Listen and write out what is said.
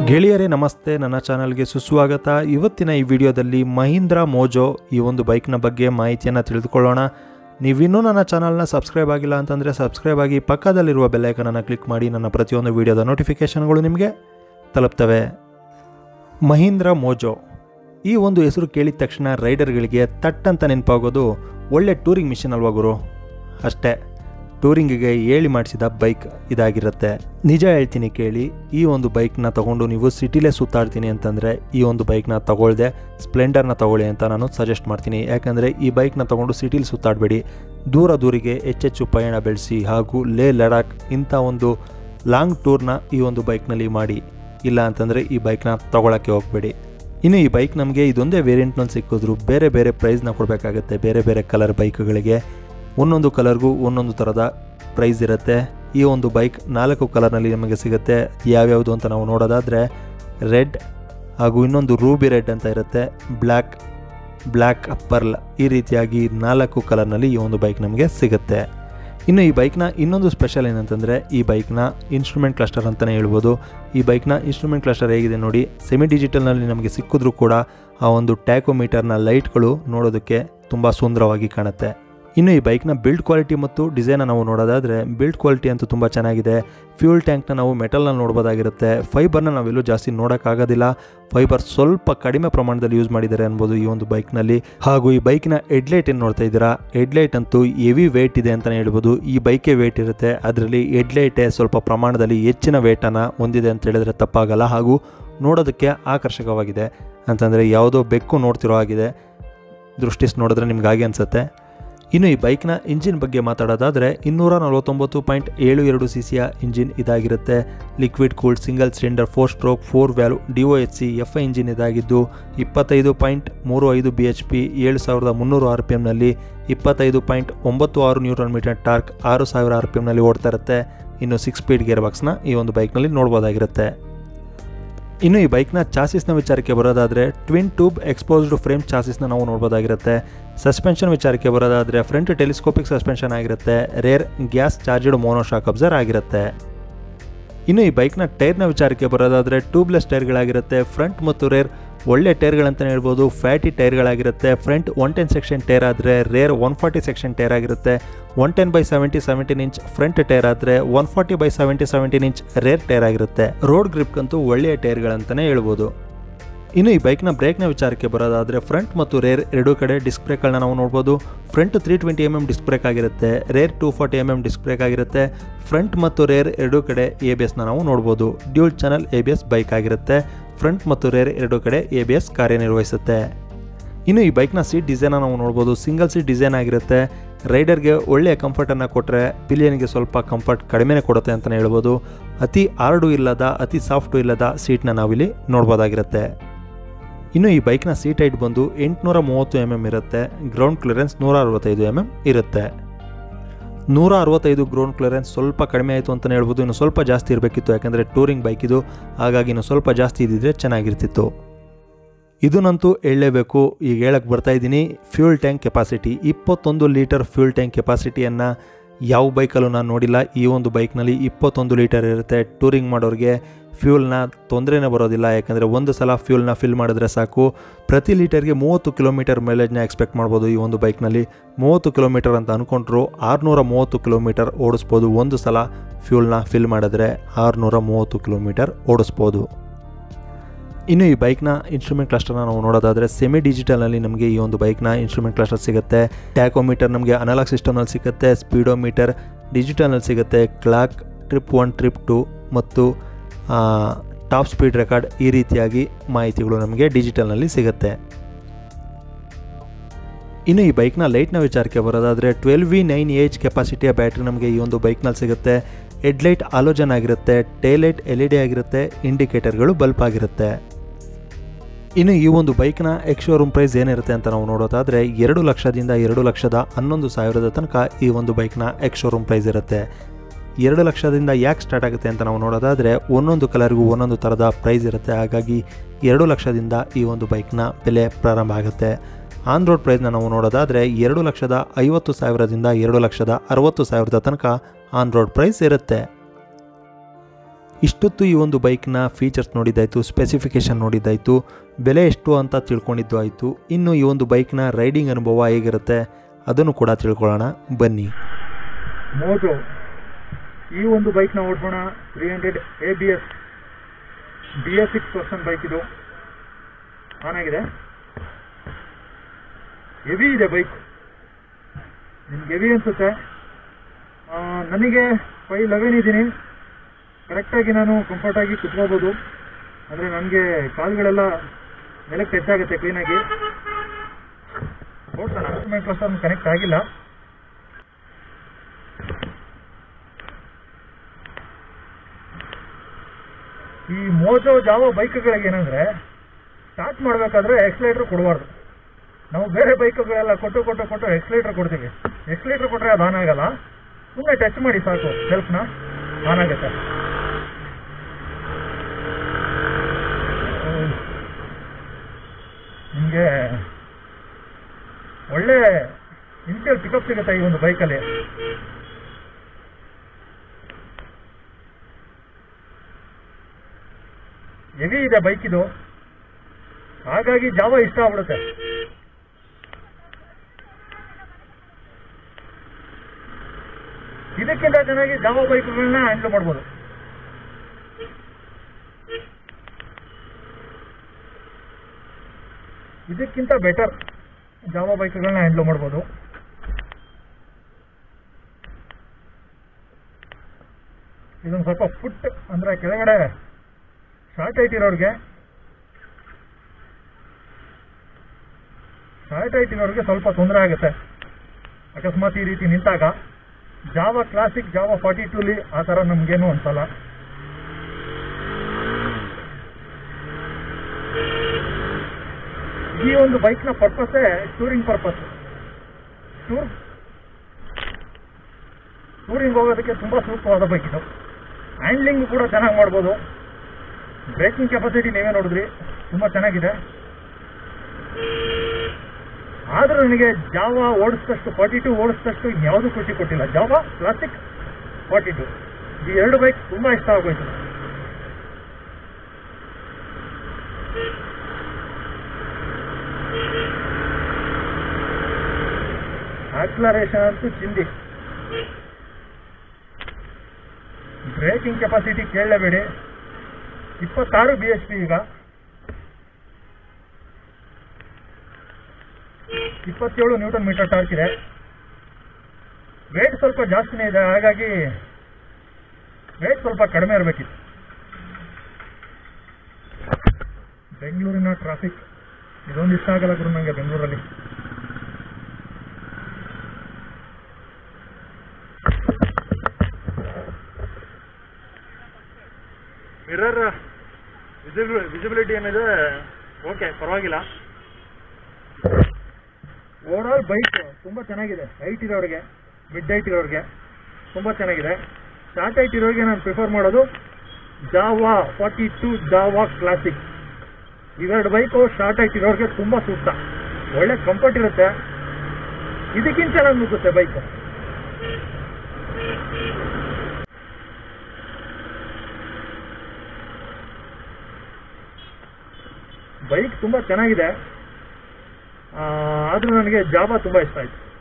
ಗೆಳೆಯರೇ ನಮಸ್ತೆ ನನ್ನ ಚಾನಲ್ಗೆ ಸುಸ್ವಾಗತ ಇವತ್ತಿನ ಈ ವಿಡಿಯೋದಲ್ಲಿ ಮಹೀಂದ್ರ ಮೋಜೋ ಈ ಒಂದು ಬೈಕ್ನ ಬಗ್ಗೆ ಮಾಹಿತಿಯನ್ನು ತಿಳಿದುಕೊಳ್ಳೋಣ ನೀವಿನ್ನೂ ನನ್ನ ಚಾನಲ್ನ ಸಬ್ಸ್ಕ್ರೈಬ್ ಆಗಿಲ್ಲ ಅಂತಂದರೆ ಸಬ್ಸ್ಕ್ರೈಬ್ ಆಗಿ ಪಕ್ಕದಲ್ಲಿರುವ ಬೆಲ್ಲೈಕನನ್ನು ಕ್ಲಿಕ್ ಮಾಡಿ ನನ್ನ ಪ್ರತಿಯೊಂದು ವಿಡಿಯೋದ ನೋಟಿಫಿಕೇಷನ್ಗಳು ನಿಮಗೆ ತಲುಪ್ತವೆ ಮಹೀಂದ್ರ ಮೋಜೋ ಈ ಒಂದು ಹೆಸರು ಕೇಳಿದ ತಕ್ಷಣ ರೈಡರ್ಗಳಿಗೆ ತಟ್ ಅಂತ ನೆನಪಾಗೋದು ಒಳ್ಳೆ ಟೂರಿಂಗ್ ಮಿಷನ್ ಅಲ್ವಾ ಗುರು ಅಷ್ಟೇ ಟೂರಿಂಗಿಗೆ ಹೇಳಿ ಮಾಡಿಸಿದ ಬೈಕ್ ಇದಾಗಿರುತ್ತೆ ನಿಜ ಹೇಳ್ತೀನಿ ಕೇಳಿ ಈ ಒಂದು ಬೈಕ್ನ ತಗೊಂಡು ನೀವು ಸಿಟಿಲೇ ಸುತ್ತಾಡ್ತೀನಿ ಅಂತಂದರೆ ಈ ಒಂದು ಬೈಕ್ನ ತಗೊಳ್ದೆ ಸ್ಪ್ಲೆಂಡರ್ನ ತಗೊಳ್ಳಿ ಅಂತ ನಾನು ಸಜೆಸ್ಟ್ ಮಾಡ್ತೀನಿ ಯಾಕಂದರೆ ಈ ಬೈಕ್ನ ತಗೊಂಡು ಸಿಟಿಲಿ ಸುತ್ತಾಡಬೇಡಿ ದೂರ ದೂರಿಗೆ ಹೆಚ್ಚೆಚ್ಚು ಪಯಣ ಬೆಳೆಸಿ ಹಾಗೂ ಲೇ ಲಡಾಖ್ ಇಂಥ ಒಂದು ಲಾಂಗ್ ಟೂರ್ನ ಈ ಒಂದು ಬೈಕ್ನಲ್ಲಿ ಮಾಡಿ ಇಲ್ಲ ಅಂತಂದರೆ ಈ ಬೈಕ್ನ ತಗೊಳ್ಳೋಕ್ಕೆ ಹೋಗಬೇಡಿ ಇನ್ನು ಈ ಬೈಕ್ ನಮಗೆ ಇದೊಂದೇ ವೇರಿಯಂಟ್ನಲ್ಲಿ ಸಿಕ್ಕಿದ್ರು ಬೇರೆ ಬೇರೆ ಪ್ರೈಸ್ನ ಕೊಡಬೇಕಾಗತ್ತೆ ಬೇರೆ ಬೇರೆ ಕಲರ್ ಬೈಕ್ಗಳಿಗೆ ಒಂದೊಂದು ಕಲರ್ಗೂ ಒಂದೊಂದು ಥರದ ಪ್ರೈಸ್ ಇರುತ್ತೆ ಈ ಒಂದು ಬೈಕ್ ನಾಲ್ಕು ಕಲರ್ನಲ್ಲಿ ನಮಗೆ ಸಿಗುತ್ತೆ ಯಾವ್ಯಾವುದು ಅಂತ ನಾವು ನೋಡೋದಾದರೆ ರೆಡ್ ಹಾಗೂ ಇನ್ನೊಂದು ರೂಬಿ ರೆಡ್ ಅಂತ ಇರುತ್ತೆ ಬ್ಲ್ಯಾಕ್ ಬ್ಲ್ಯಾಕ್ ಪರ್ಲ್ ಈ ರೀತಿಯಾಗಿ ನಾಲ್ಕು ಕಲರ್ನಲ್ಲಿ ಈ ಒಂದು ಬೈಕ್ ನಮಗೆ ಸಿಗುತ್ತೆ ಇನ್ನು ಈ ಬೈಕ್ನ ಇನ್ನೊಂದು ಸ್ಪೆಷಲ್ ಏನಂತಂದರೆ ಈ ಬೈಕ್ನ ಇನ್ಸ್ಟ್ರೂಮೆಂಟ್ ಕ್ಲಸ್ಟರ್ ಅಂತಲೇ ಹೇಳ್ಬೋದು ಈ ಬೈಕ್ನ ಇನ್ಸ್ಟ್ರೂಮೆಂಟ್ ಕ್ಲಸ್ಟರ್ ಹೇಗಿದೆ ನೋಡಿ ಸೆಮಿ ಡಿಜಿಟಲ್ನಲ್ಲಿ ನಮಗೆ ಸಿಕ್ಕಿದ್ರೂ ಕೂಡ ಆ ಒಂದು ಟ್ಯಾಕೋಮೀಟರ್ನ ಲೈಟ್ಗಳು ನೋಡೋದಕ್ಕೆ ತುಂಬ ಸುಂದರವಾಗಿ ಕಾಣುತ್ತೆ ಇನ್ನು ಈ ಬೈಕ್ನ ಬಿಲ್ಡ್ ಕ್ವಾಲಿಟಿ ಮತ್ತು ಡಿಸೈನ ನಾವು ನೋಡೋದಾದರೆ ಬಿಲ್ಡ್ ಕ್ವಾಲಿಟಿ ಅಂತೂ ತುಂಬ ಚೆನ್ನಾಗಿದೆ ಫ್ಯೂಲ್ ಟ್ಯಾಂಕ್ನ ನಾವು ಮೆಟಲ್ನಲ್ಲಿ ನೋಡ್ಬೋದಾಗಿರುತ್ತೆ ಫೈಬರ್ನ ನಾವೆಲ್ಲೂ ಜಾಸ್ತಿ ನೋಡೋಕ್ಕಾಗೋದಿಲ್ಲ ಫೈಬರ್ ಸ್ವಲ್ಪ ಕಡಿಮೆ ಪ್ರಮಾಣದಲ್ಲಿ ಯೂಸ್ ಮಾಡಿದ್ದಾರೆ ಅನ್ಬೋದು ಈ ಒಂದು ಬೈಕ್ನಲ್ಲಿ ಹಾಗೂ ಈ ಬೈಕ್ನ ಹೆಡ್ಲೈಟ್ ಏನು ನೋಡ್ತಾ ಇದ್ದೀರಾ ಹೆಡ್ಲೈಟ್ ಅಂತೂ ಹೆವಿ ವೇಟ್ ಇದೆ ಅಂತಲೇ ಹೇಳ್ಬೋದು ಈ ಬೈಕೇ ವೇಟ್ ಇರುತ್ತೆ ಅದರಲ್ಲಿ ಹೆಡ್ಲೈಟೇ ಸ್ವಲ್ಪ ಪ್ರಮಾಣದಲ್ಲಿ ಹೆಚ್ಚಿನ ವೇಟನ್ನು ಹೊಂದಿದೆ ಅಂತ ಹೇಳಿದ್ರೆ ತಪ್ಪಾಗಲ್ಲ ಹಾಗೂ ನೋಡೋದಕ್ಕೆ ಆಕರ್ಷಕವಾಗಿದೆ ಅಂತಂದರೆ ಯಾವುದೋ ಬೆಕ್ಕು ನೋಡ್ತಿರೋ ಆಗಿದೆ ದೃಷ್ಟಿಸಿ ನೋಡಿದ್ರೆ ನಿಮ್ಗೆ ಹಾಗೆ ಅನಿಸುತ್ತೆ ಇನ್ನು ಈ ಬೈಕ್ನ ಇಂಜಿನ್ ಬಗ್ಗೆ ಮಾತಾಡೋದಾದರೆ ಇನ್ನೂರ ನಲವತ್ತೊಂಬತ್ತು ಪಾಯಿಂಟ್ ಏಳು ಎರಡು ಸಿ ಸಿಯ ಇಂಜಿನ್ ಇದಾಗಿರುತ್ತೆ liquid cooled single cylinder four stroke four valve D O H C F I engine ಇದಾಗಿದ್ದು ಇಪ್ಪತ್ತೈದು ಪಾಯಿಂಟ್ ಮೂರು ಐದು ಬಿ ಎಚ್ ಪಿ ಏಳು ಸಾವಿರದ ಮುನ್ನೂರು ಆರ್ ಪಿ ಎಮ್ನಲ್ಲಿ ಇಪ್ಪತ್ತೈದು ಪಾಯಿಂಟ್ ಒಂಬತ್ತು ಆರು ನ್ಯೂಟ್ರನ್ ಮೀಟರ್ ಟಾರ್ಕ್ ಆರು ಸಾವಿರ ಆರ್ ಪಿ ಎಮ್ನಲ್ಲಿ ಓಡ್ತಾ ಇರುತ್ತೆ ಇನ್ನು ಸಿಕ್ಸ್ ಸ್ಪೀಡ್ ಗೇರ್ ಬಾಕ್ಸ್ನ ಈ ಒಂದು ಬೈಕ್ನಲ್ಲಿ ನೋಡ್ಬೋದಾಗಿರುತ್ತೆ ಇನ್ನು ಈ ಬೈಕ್ನ ಚಾಸಿಸ್ನ ವಿಚಾರಕ್ಕೆ ಬರೋದಾದರೆ ಟ್ವಿನ್ ಟ್ಯೂಬ್ ಎಕ್ಸ್ಪೋಸ್ಡ್ ಫ್ರೇಮ್ ಚಾಸಿಸ್ನ ನಾವು ನೋಡ್ಬೋದಾಗಿರುತ್ತೆ ಸಸ್ಪೆನ್ಷನ್ ವಿಚಾರಕ್ಕೆ ಬರೋದಾದರೆ ಫ್ರಂಟ್ ಟೆಲಿಸ್ಕೋಪಿಕ್ ಸಸ್ಪೆನ್ಷನ್ ಆಗಿರುತ್ತೆ rear gas charged monoshock absorber ಆಗಿರುತ್ತೆ ಇನ್ನು ಈ ಬೈಕ್ನ ಟೈರ್ನ ವಿಚಾರಕ್ಕೆ ಬರೋದಾದರೆ ಟ್ಯೂಬ್ಲೆಸ್ ಟೈರ್ಗಳಾಗಿರುತ್ತೆ ಫ್ರಂಟ್ ಮತ್ತು ರೇರ್ ಒಳ್ಳೆ ಟೈರ್ಗಳಂತಲೇ ಹೇಳ್ಬೋದು ಫ್ಯಾಟಿ ಟೈರ್ಗಳಾಗಿರುತ್ತೆ front one ten section tyre ಆದರೆ rear one forty section tyre ಆಗಿರುತ್ತೆ one ten by seventy seventeen inch front tyre ಆದರೆ one forty by seventy seventeen inch rear tyre ಆಗಿರುತ್ತೆ ರೋಡ್ ಗ್ರಿಪ್ಗಂತೂ ಒಳ್ಳೆಯ ಟೈರ್ಗಳಂತಲೇ ಹೇಳ್ಬೋದು ಇನ್ನು ಈ ಬೈಕ್ನ ಬ್ರೇಕ್ನ ವಿಚಾರಕ್ಕೆ ಬರೋದಾದರೆ ಫ್ರಂಟ್ ಮತ್ತು ರೇರ್ ಎರಡೂ ಕಡೆ ಡಿಸ್ಕ್ ಬ್ರೇಕ್ಗಳನ್ನ ನಾವು ನೋಡ್ಬೋದು front three twenty M M disc brake ಆಗಿರುತ್ತೆ rear two forty M M disc brake ಆಗಿರುತ್ತೆ ಫ್ರಂಟ್ ಮತ್ತು ರೇರ್ ಎರಡೂ ಕಡೆ ಎ ಬಿ ಎಸ್ನ ನಾವು ನೋಡ್ಬೋದು dual channel A B S bike ಆಗಿರುತ್ತೆ ಫ್ರಂಟ್ ಮತ್ತು ರೇರ್ ಎರಡೂ ಕಡೆ ಎ ಬಿ ಎಸ್ ಕಾರ್ಯನಿರ್ವಹಿಸುತ್ತೆ ಇನ್ನು ಈ ಬೈಕ್ನ ಸೀಟ್ ಡಿಸೈನ ನಾವು ನೋಡ್ಬೋದು ಸಿಂಗಲ್ ಸೀಟ್ ಡಿಸೈನ್ ಆಗಿರುತ್ತೆ ರೈಡರ್ಗೆ ಒಳ್ಳೆಯ ಕಂಫರ್ಟನ್ನು ಕೊಟ್ಟರೆ ಪಿಲಿಯನ್ಗೆ ಸ್ವಲ್ಪ ಕಂಫರ್ಟ್ ಕಡಿಮೆನೇ ಕೊಡುತ್ತೆ ಅಂತಲೇ ಹೇಳ್ಬೋದು ಅತಿ ಹಾರ್ಡು ಇಲ್ಲದ ಅತಿ ಸಾಫ್ಟು ಇಲ್ಲದ ಸೀಟ್ನ ನಾವಿಲ್ಲಿ ನೋಡ್ಬೋದಾಗಿರುತ್ತೆ ಇನ್ನು ಈ ಬೈಕ್ನ ಸೀಟ್ ಹೈಟ್ ಬಂದು ಎಂಟುನೂರ ಮೂವತ್ತು ಎಮ್ ಎಮ್ ಇರುತ್ತೆ ಗ್ರೌಂಡ್ ಕ್ಲಿಯರೆನ್ಸ್ ನೂರ ಅರವತ್ತೈದು ಎಮ್ ಎಮ್ ಇರುತ್ತೆ ನೂರ ಅರವತ್ತೈದು ಗ್ರೌಂಡ್ ಕ್ಲಿಯರೆನ್ಸ್ ಸ್ವಲ್ಪ ಕಡಿಮೆ ಆಯಿತು ಅಂತಲೇ ಹೇಳ್ಬೋದು ಇನ್ನು ಸ್ವಲ್ಪ ಜಾಸ್ತಿ ಇರಬೇಕಿತ್ತು ಯಾಕಂದರೆ ಟೂರಿಂಗ್ ಬೈಕ್ ಇದು ಹಾಗಾಗಿ ಇನ್ನು ಸ್ವಲ್ಪ ಜಾಸ್ತಿ ಇದ್ದಿದ್ರೆ ಚೆನ್ನಾಗಿರ್ತಿತ್ತು ಇದನ್ನಂತೂ ಹೇಳಲೇಬೇಕು ಈಗ ಹೇಳಕ್ಕೆ ಬರ್ತಾ ಇದ್ದೀನಿ ಫ್ಯೂಲ್ ಟ್ಯಾಂಕ್ ಕೆಪಾಸಿಟಿ ಇಪ್ಪತ್ತೊಂದು ಲೀಟರ್ ಫ್ಯೂಲ್ ಟ್ಯಾಂಕ್ ಕೆಪಾಸಿಟಿಯನ್ನು ಯಾವ ಬೈಕಲ್ಲೂ ನಾನು ನೋಡಿಲ್ಲ ಈ ಒಂದು ಬೈಕ್ನಲ್ಲಿ ಇಪ್ಪತ್ತೊಂದು ಲೀಟರ್ ಇರುತ್ತೆ ಟೂರಿಂಗ್ ಮಾಡೋರಿಗೆ ಫ್ಯೂಲ್ನ ತೊಂದರೆನೇ ಬರೋದಿಲ್ಲ ಯಾಕಂದರೆ ಒಂದು ಸಲ ಫ್ಯೂಲ್ನ ಫಿಲ್ ಮಾಡಿದ್ರೆ ಸಾಕು ಪ್ರತಿ ಲೀಟರ್ಗೆ ಮೂವತ್ತು ಕಿಲೋಮೀಟರ್ ಮೈಲೇಜ್ನ ಎಕ್ಸ್ಪೆಕ್ಟ್ ಮಾಡ್ಬೋದು ಈ ಒಂದು ಬೈಕ್ನಲ್ಲಿ ಮೂವತ್ತು ಕಿಲೋಮೀಟರ್ ಅಂತ ಅಂದ್ಕೊಂಡ್ರು ಆರುನೂರ ಮೂವತ್ತು ಕಿಲೋಮೀಟರ್ ಓಡಿಸ್ಬೋದು ಒಂದು ಸಲ ಫ್ಯೂಲ್ನ ಫಿಲ್ ಮಾಡಿದ್ರೆ ಆರುನೂರ ಮೂವತ್ತು ಕಿಲೋಮೀಟರ್ ಓಡಿಸ್ಬೋದು ಇನ್ನು ಈ ಬೈಕ್ನ ಇನ್ಸ್ಟ್ರೂಮೆಂಟ್ ಕ್ಲಸ್ಟರ್ನ ನಾವು ನೋಡೋದಾದರೆ ಸೆಮಿ ಡಿಜಿಟಲ್ನಲ್ಲಿ ನಮಗೆ ಈ ಒಂದು ಬೈಕ್ನ ಇನ್ಸ್ಟ್ರೂಮೆಂಟ್ ಕ್ಲಸ್ಟರ್ ಸಿಗುತ್ತೆ ಟ್ಯಾಕೋಮೀಟರ್ ನಮಗೆ ಅನಲಾಗ್ ಸಿಸ್ಟಮ್ನಲ್ಲಿ ಸಿಗುತ್ತೆ ಸ್ಪೀಡೋಮೀಟರ್ ಡಿಜಿಟಲ್ನಲ್ಲಿ ಸಿಗುತ್ತೆ clock trip one trip two ಮತ್ತು ಟಾಪ್ ಸ್ಪೀಡ್ ರೆಕಾರ್ಡ್ ಈ ರೀತಿಯಾಗಿ ಮಾಹಿತಿಗಳು ನಮಗೆ ಡಿಜಿಟಲ್ನಲ್ಲಿ ಸಿಗುತ್ತೆ ಇನ್ನು ಈ ಬೈಕ್ನ ಲೈಟ್ನ ವಿಚಾರಕ್ಕೆ ಬರೋದಾದರೆ ಟ್ವೆಲ್ ವಿ ನೈನ್ ಏಜ್ ಕೆಪಾಸಿಟಿಯ ಬ್ಯಾಟ್ರಿ ನಮಗೆ ಈ ಒಂದು ಬೈಕ್ನಲ್ಲಿ ಸಿಗುತ್ತೆ ಹೆಡ್ಲೈಟ್ ಆಲೋಜನ್ ಆಗಿರುತ್ತೆ ಟೇಲೈಟ್ ಎಲ್ ಇ ಡಿ ಆಗಿರುತ್ತೆ ಇಂಡಿಕೇಟರ್ಗಳು ಬಲ್ಪ್ ಆಗಿರುತ್ತೆ ಇನ್ನು ಈ ಒಂದು ಬೈಕ್ನ ಎಕ್ಸ್ ಶೋರೂಮ್ ಪ್ರೈಸ್ ಏನಿರುತ್ತೆ ಅಂತ ನಾವು ನೋಡೋದಾದರೆ ಎರಡು ಲಕ್ಷದಿಂದ ಎರಡು ಲಕ್ಷದ ಹನ್ನೊಂದು ಸಾವಿರದ ತನಕ ಈ ಒಂದು ಬೈಕ್ನ ಎಕ್ಸ್ ಶೋರೂಮ್ ಪ್ರೈಸ್ ಇರುತ್ತೆ ಎರಡು ಲಕ್ಷದಿಂದ ಯಾಕೆ ಸ್ಟಾರ್ಟ್ ಆಗುತ್ತೆ ಅಂತ ನಾವು ನೋಡೋದಾದರೆ ಒಂದೊಂದು ಕಲರ್ಗೂ ಒಂದೊಂದು ಥರದ ಪ್ರೈಸ್ ಇರುತ್ತೆ ಹಾಗಾಗಿ ಎರಡು ಲಕ್ಷದಿಂದ ಈ ಒಂದು ಬೈಕ್ನ ಬೆಲೆ ಪ್ರಾರಂಭ ಆಗುತ್ತೆ ಆನ್ ರೋಡ್ ಪ್ರೈಸ್ನ ನಾವು ನೋಡೋದಾದರೆ ಎರಡು ಲಕ್ಷದ ಐವತ್ತು ಸಾವಿರದಿಂದ ಎರಡು ಲಕ್ಷದ ಅರವತ್ತು ಸಾವಿರದ ತನಕ ಆನ್ ರೋಡ್ ಪ್ರೈಸ್ ಇರುತ್ತೆ ಇಷ್ಟೊತ್ತು ಈ ಒಂದು ಬೈಕ್ನ ಫೀಚರ್ಸ್ ನೋಡಿದ್ದಾಯಿತು ಸ್ಪೆಸಿಫಿಕೇಷನ್ ನೋಡಿದ್ದಾಯಿತು ಬೆಲೆ ಎಷ್ಟು ಅಂತ ತಿಳ್ಕೊಂಡಿದ್ದು ಆಯಿತು ಇನ್ನು ಈ ಒಂದು ಬೈಕ್ನ ರೈಡಿಂಗ್ ಅನುಭವ ಹೇಗಿರುತ್ತೆ ಅದನ್ನು ಕೂಡ ತಿಳ್ಕೊಳ್ಳೋಣ ಬನ್ನಿ ಮೋಟೋ ಈ ಒಂದು ಬೈಕ್ನ ಓಡಿಸೋಣ three hundred A B S B S six version bike ಇದು ಆನ್ ಆಗಿದೆ ಹೆವಿ ಇದೆ ಬೈಕ್ ನಿಮ್ಗೆ ಹೆವಿ ಅನ್ಸುತ್ತೆ ಆ, ನನಗೆ ಫೈವ್ ಲೆವೆನ್ ಇದ್ದೀನಿ ಕರೆಕ್ಟಾಗಿ ನಾನು ಕಂಫರ್ಟಾಗಿ ಕುತ್ಕೋಬೋದು ಅಂದರೆ ನನಗೆ ಕಾಲುಗಳೆಲ್ಲ ನೆಲಕ್ಕೆ ಟಚ್ ಆಗುತ್ತೆ ಕ್ಲೀನಾಗಿ ನೋಡ್ಸೋಣ ಕ್ಲಸ್ಟರ್ ಕನೆಕ್ಟ್ ಆಗಿಲ್ಲ ಈ ಮೋಜೋ ಜಾವ ಬೈಕ್ಗಳಿಗೆ ಏನಂದ್ರೆ ಸ್ಟಾರ್ಟ್ ಮಾಡಬೇಕಾದ್ರೆ ಎಕ್ಸ್ಲೇಟರ್ ಕೊಡಬಾರ್ದು ನಾವು ಬೇರೆ ಬೈಕ್ಗಳೆಲ್ಲ ಕೊಟ್ಟು ಕೊಟ್ಟು ಕೊಟ್ಟು ಎಕ್ಸ್ಲೇಟರ್ ಕೊಡ್ತೀವಿ ಎಕ್ಸ್ಲೇಟರ್ ಕೊಟ್ಟರೆ ಅದು ಆನ್ ಆಗಲ್ಲ ಸುಮ್ಮನೆ ಟಚ್ ಮಾಡಿ ಸಾಕು ಸೆಲ್ಫ್ನ ಆನ್ ಆಗುತ್ತೆ ನಿಮಗೆ ಒಳ್ಳೆ ಇನ್ಸಿಯಲ್ ಪಿಕಪ್ ಸಿಗುತ್ತೆ ಈ ಒಂದು ಬೈಕಲ್ಲಿ ಹೆವಿ ಇದೆ ಬೈಕ್ ಇದು ಹಾಗಾಗಿ ಜಾವ ಇಷ್ಟ ಆಗ್ಬಿಡುತ್ತೆ ಇದಕ್ಕಿಂತ ಚೆನ್ನಾಗಿ ಜಾವ ಬೈಕ್ಗಳನ್ನ ಹ್ಯಾಂಡಲ್ ಮಾಡ್ಬೋದು ಇದಕ್ಕಿಂತ ಬೆಟರ್ ಜಾವ ಬೈಕ್ಗಳನ್ನ ಹ್ಯಾಂಡಲ್ ಮಾಡ್ಬೋದು ಇದೊಂದು ಸ್ವಲ್ಪ ಫುಟ್ ಅಂದ್ರೆ ಕೆಳಗಡೆ ಶಾರ್ಟ್ ಹೈಟ್ ಇರೋರಿಗೆ ಶಾರ್ಟ್ ಹೈಟ್ ಇರೋರಿಗೆ ಸ್ವಲ್ಪ ತೊಂದರೆ ಆಗುತ್ತೆ ಅಕಸ್ಮಾತ್ ಈ ರೀತಿ ನಿಂತಾಗ ಜಾವ ಕ್ಲಾಸಿಕ್ ಜಾವ ಫಾರ್ಟಿ ಟೂಲಿ ಆ ಥರ ನಮಗೇನು ಅನ್ಸಲ್ಲ ಈ ಒಂದು ಬೈಕ್ನ ಪರ್ಪಸ್ಸೇ ಟೂರಿಂಗ್ ಪರ್ಪಸ್ ಟೂರ್ ಟೂರಿಂಗ್ ಹೋಗೋದಕ್ಕೆ ತುಂಬ ಸೂಕ್ತವಾದ ಬೈಕ್ ಇದು ಹ್ಯಾಂಡ್ಲಿಂಗ್ ಕೂಡ ಚೆನ್ನಾಗಿ ಮಾಡ್ಬೋದು ಬ್ರೇಕಿಂಗ್ ಕೆಪಾಸಿಟಿ ನೀವೇ ನೋಡಿದ್ರಿ ತುಂಬ ಚೆನ್ನಾಗಿದೆ ಆದರೂ ನನಗೆ ಜಾವ ಓಡಿಸಿದಷ್ಟು ಫಾರ್ಟಿ ಟು ಓಡಿಸಿದಷ್ಟು ಇನ್ಯಾವುದೂ ಖುಷಿ ಕೊಟ್ಟಿಲ್ಲ ಜಾವ ಕ್ಲಾಸಿಕ್ ಫಾರ್ಟಿ ಟು ಈ ಎರಡು ಬೈಕ್ ತುಂಬ ಇಷ್ಟ ಆಗೋಯ್ತು ಆಕ್ಲರೇಷನ್ ಅಂತೂ ಚಿಂದಿ ಬ್ರೇಕಿಂಗ್ ಕೆಪಾಸಿಟಿ ಕೇಳಲೇಬೇಡಿ ಇಪ್ಪತ್ತಾರು ಬಿ ಎಚ್ ಪಿ ಈಗ ಇಪ್ಪತ್ತೇಳು ನ್ಯೂಟನ್ ಮೀಟರ್ ಟಾರ್ಕ್ ಇದೆ ವೇಟ್ ಸ್ವಲ್ಪ ಜಾಸ್ತಿನೇ ಇದೆ ಹಾಗಾಗಿ ವೇಟ್ ಸ್ವಲ್ಪ ಕಡಿಮೆ ಇರಬೇಕಿತ್ತು ಬೆಂಗಳೂರಿನ ಟ್ರಾಫಿಕ್ ಇದೊಂದು ಇಷ್ಟ ಆಗಲ್ಲ ಗುರು ನನಗೆ ಬೆಂಗಳೂರಲ್ಲಿ ಮಿರರ್ ವಿಸಿಬಿಲಿಟಿ ಏನಿದೆ ಓಕೆ ಪರವಾಗಿಲ್ಲ ಓವರ್ ಆಲ್ ಬೈಕ್ ತುಂಬ ಚೆನ್ನಾಗಿದೆ ಹೈಟ್ ಇರೋರಿಗೆ ಮಿಡ್ ಹೈಟ್ ಇರೋರಿಗೆ ತುಂಬ ಚೆನ್ನಾಗಿದೆ ಶಾರ್ಟ್ ಹೈಟ್ ಇರೋರಿಗೆ ನಾನು ಪ್ರಿಫರ್ ಮಾಡೋದು Jawa forty two Jawa classic ಇವೆರಡು ಬೈಕು ಶಾರ್ಟ್ ಹೈಟ್ ಇರೋರಿಗೆ ತುಂಬ ಸೂಕ್ತ ಒಳ್ಳೆ ಕಂಫರ್ಟ್ ಇರುತ್ತೆ ಇದಕ್ಕಿಂತ ಚೆನ್ನಾಗಿ ನುಗ್ಗುತ್ತೆ ಬೈಕ್ ಬೈಕ್ ತುಂಬ ಚೆನ್ನಾಗಿದೆ ಆದರೂ ನನಗೆ ಜಾಬ ತುಂಬ ಇಷ್ಟ ಆಯ್ತು